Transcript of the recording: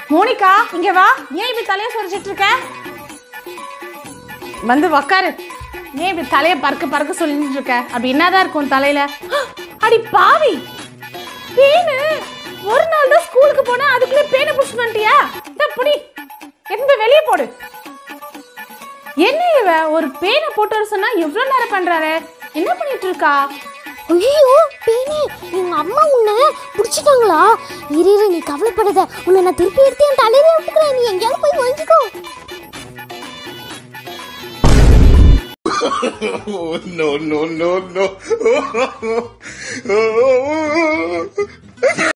Monica இங்க வா ஏன் இப்படி தலைய சொரிச்சிட்டு இருக்க வந்து உக்காரு ஏன் இப்படி தலைய பறக்க பறக்க சொல்லிட்டு இருக்க அப்படி என்னதான் இருக்கும் தலையில அடி பாவி பேனு ஒரு நாள் தான் ஸ்கூலுக்கு போனா அதுக்குள்ளே பேனை புடிச்சு வந்துட்டியா புடி எந்த வெளியே போடு என்ன இவ ஒரு பேனை போட்டு வர சொன்னா எவ்வளவு நேரம் பண்றாரு என்ன பண்ணிட்டு இருக்கா ஐயோ பேனே எங்க அம்மா உன்னை பிடிச்சிட்டாங்களா இரு இரு நீ கவலைப்படாத உன்னை நான் திருப்பி எடுத்து என் தலையில விட்டுக்கிறேன் நீ எங்கேயாவது போய் ஒழிஞ்சுக்கோ Oh, no, no, no, no.